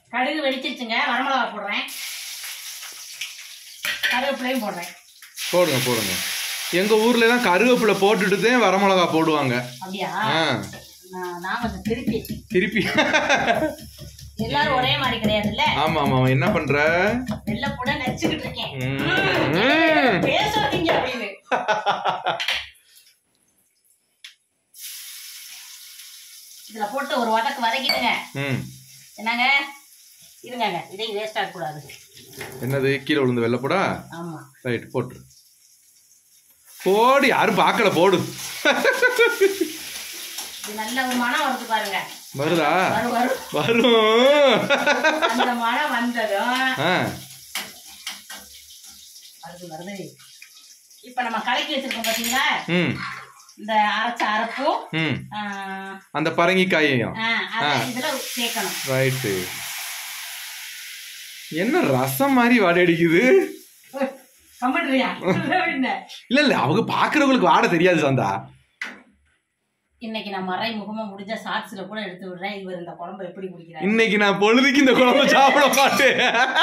கடுகு வெடிச்சிருச்சுங்க வரமிளகா போடுறேன் கருவேப்பிலையும் போடுறேன் போடுங்க போடுங்க எங்க ஊர்ல தான் கருவேப்பிலை போட்டுட்டு தான் வரமிளகா போடுவாங்க அப்படியா ஆ நான் நான் கொஞ்சம் திருப்பி திருப்பி எல்லாரும் ஒரே மாதிரி கிடையாதுல்ல ஆமா ஆமா என்ன பண்ற வெள்ளை கூட நச்சுக்கிட்டு இருக்கேன் ம். ம். பேசாதீங்க அப்படின்னு இதுல போட்டு ஒரு வதக்கு வதக்கிடுங்க ம் என்னங்க இருங்கங்க இதையும் வேஸ்ட் ஆகக்கூடாது என்னது கீழே விழுந்து வெள்ளப்போடா ஆமா ரைட் போட்டுரு போடு யாரும் பார்க்கல போடு இது நல்ல ஒரு மனம் வருது பாருங்க வருதா வரும் வரும் வரும் அந்த மனம் வந்ததும் ஆ வருது வருது இப்ப நம்ம கலக்கி வச்சிருக்கோம் பாத்தீங்களா ம் இந்த அரைச்ச அரைப்பும் ம் ஆ, அந்த பரங்கிக்காயையும் ஆ, அதை இதுல சேர்க்கணும் ரைட்டு என்ன ரசம் மாதிரி வாடை அடிக்குது கம்பட்ரியா இல்ல இல்ல அவங்க பாக்குறவங்களுக்கு வாடை தெரியாது சந்தா இன்னைக்கு நான் மறை முகமா முடிஞ்ச ஷார்ட்ஸ்ல கூட எடுத்து விடுறேன் இவர் இந்த குழம்பு எப்படி குடிக்கிறாரு இன்னைக்கு நான் பொழுதுக்கு இந்த குழம்பு சாப்பிட மாட்டேன்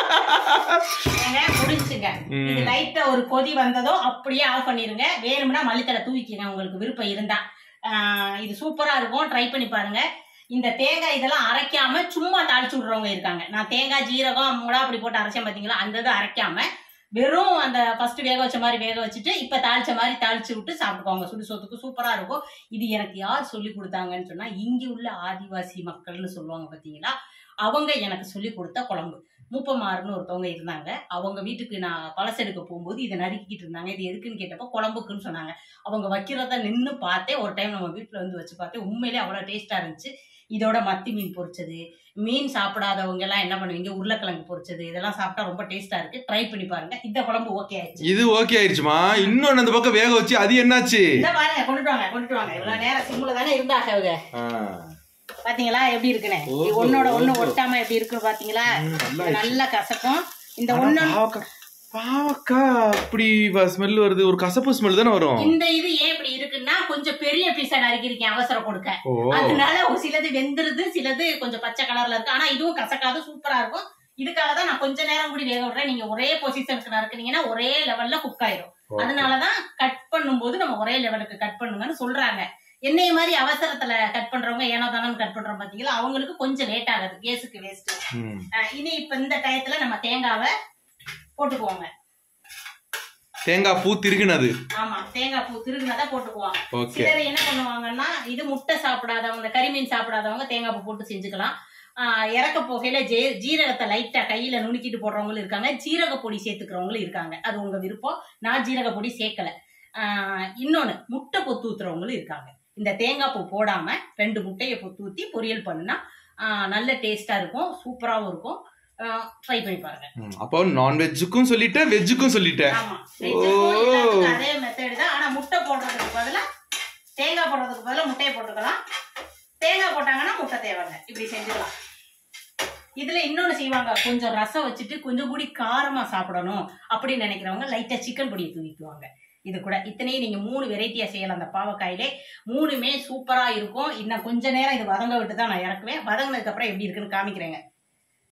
ஏங்க முடிஞ்சுங்க ம். இது லைட்டா ஒரு கொதி வந்ததோ அப்படியே ஆஃப் பண்ணிருங்க வேணும்னா மல்லித்தலை தூக்கிக்கங்க உங்களுக்கு விருப்பம் இருந்தா ஆஹ் இது சூப்பரா இருக்கும் ட்ரை பண்ணி பாருங்க இந்த தேங்காய் இதெல்லாம் அரைக்காம சும்மா தாளிச்சு விடுறவங்க இருக்காங்க நான் தேங்காய் ஜீரகம் முளா அப்படி போட்டு அரைச்சேன் பாத்தீங்களா அந்த இதை அரைக்காம வெறும் அந்த ஃபர்ஸ்ட் வேக வச்ச மாதிரி வேக வச்சுட்டு இப்ப தாளிச்ச மாதிரி தாளிச்சு விட்டு சாப்பிட்டுக்கோங்க சுடு சோத்துக்கு சூப்பரா இருக்கும் இது எனக்கு யார் சொல்லி கொடுத்தாங்கன்னு சொன்னா இங்க உள்ள ஆதிவாசி மக்கள்னு சொல்லுவாங்க பாத்தீங்களா அவங்க எனக்கு சொல்லி கொடுத்த குழம்பு மூப்பமாறுன்னு ஒருத்தவங்க இருந்தாங்க அவங்க வீட்டுக்கு நான் பழசெடுக்க போகும்போது இதை நறுக்கிட்டு இருந்தாங்க இது எதுக்குன்னு கேட்டப்போ குழம்புக்குன்னு சொன்னாங்க அவங்க வைக்கிறத நின்று பார்த்தே ஒரு டைம் நம்ம வீட்டில் வந்து வச்சு பார்த்தேன் உண்மையிலே அவ்வளோ டேஸ்ட்டாக இருந்துச்சு இதோட மத்தி மீன் பொரிச்சது மீன் சாப்பிடாதவங்க எல்லாம் என்ன பண்ணுவீங்க உருளைக்கிழங்கு பொரிச்சது இதெல்லாம் சாப்பிட்டா ரொம்ப டேஸ்டா இருக்கு ட்ரை பண்ணி பாருங்க இந்த குழம்பு ஓகே ஆயிடுச்சு இது ஓகே ஆயிடுச்சுமா இன்னொன்னு அந்த பக்கம் வேக வச்சு அது என்னாச்சு இந்த பாருங்க கொண்டுட்டு வாங்க கொண்டுட்டு வாங்க இவ்வளவு நேரம் சிம்ல தானே இருந்தாங்க அவங்க ஆ. பாத்தீங்களா எப்படி இருக்குன்னு ஓ, இது ஒன்னோட ஒண்ணு ஓ. ஒட்டாம எப்படி இருக்குன்னு பாத்தீங்களா ம், நல்லா இது நல்ல கசக்கும் இந்த ஆனா ஒண்ணு பாவக்காய் பாவக்காய் அப்படி ஸ்மெல் வருது ஒரு கசப்பு ஸ்மெல் தானே வரும் இந்த இது ஏன் இப்படி இருக்குன்னா கொஞ்சம் பெரிய பீஸா நறுக்கிருக்கேன் அவசரம் கொடுக்க ஓ அதனால ஒரு சிலது வெந்துருது சிலது கொஞ்சம் பச்சை கலர்ல இருக்கு ஆனா இதுவும் கசக்காது சூப்பரா இருக்கும் இதுக்காக தான் நான் கொஞ்ச நேரம் கூடி வேக விடுறேன் நீங்க ஒரே பொசிஷனுக்கு நறுக்குனீங்கன்னா ஒரே லெவல்ல குக் ஆயிரும் Okay. அதனாலதான் கட் பண்ணும்போது நம்ம ஒரே லெவலுக்கு கட் பண்ணுங்கன்னு சொல்றாங்க என்னைய மாதிரி அவசரத்துல கட் பண்றவங்க ஏனோ தானு கட் பண்றோம் பாத்தீங்களா அவங்களுக்கு கொஞ்சம் லேட் ஆகுது கேஸுக்கு வேஸ்ட் ம். இனி இப்ப இந்த டயத்துல நம்ம தேங்காவை போட்டுக்குவோங்க தேங்காய் பூ திருகுனது ஆமா தேங்காய் பூ திருகுனதை போட்டுக்குவோம் ஓகே சிலர் என்ன பண்ணுவாங்கன்னா இது முட்டை சாப்பிடாதவங்க கறிமீன் சாப்பிடாதவங்க தேங்காய் பூ போட்டு செஞ்சுக்கலாம் ஆஹ் இறக்க போகையில ஜே ஜீரகத்தை லைட்டா கையில நுணுக்கிட்டு போடுறவங்களும் இருக்காங்க ஜீரக பொடி சேர்த்துக்கிறவங்களும் இருக்காங்க அது உங்க விருப்பம் நான் ஜீரக பொடி சேர்க்கல ஆஹ் இன்னொன்னு முட்டை பொத்து ஊத்துறவங்களும் இருக்காங்க இந்த தேங்காய் பூ போடாம ரெண்டு முட்டையை பொத்து ஊத்தி பொரியல் பண்ணுனா ஆஹ் நல்ல டேஸ்டா இருக்கும் சூப்பராகவும் இருக்கும் ட்ரை பண்ணி பாருங்க ம், அப்போ நான்வெஜ்ஜுக்கும் சொல்லிட்டேன் வெஜ்ஜுக்கும் சொல்லிட்டேன் ஆமா வெஜ்ஜுக்கும் எல்லாத்துக்கும் அதே மெத்தட் தான் ஆனா முட்டை போடுறதுக்கு பதிலா தேங்காய் போடுறதுக்கு பதிலா முட்டையை போட்டுக்கலாம் தேங்காய் போட்டாங்கன்னா முட்டை தேவைங்க இப்படி செஞ்சுக்கலாம் இதுல இன்னொன்னு செய்வாங்க கொஞ்சம் ரசம் வச்சுட்டு கொஞ்சம் கூடி காரமா சாப்பிடணும் அப்படின்னு நினைக்கிறவங்க லைட்டா சிக்கன் பொடியை தூவிக்குவாங்க இது கூட இத்தனையும் நீங்க மூணு வெரைட்டியா செய்யலாம் அந்த பாவக்காயிலே மூணுமே சூப்பரா இருக்கும் இன்னும் கொஞ்ச நேரம் இது வதங்க விட்டு தான் நான் இறக்குவேன் வதங்கினதுக்கு அப்புறம் எப்படி இருக்குன்னு காமிக்கிறேங்க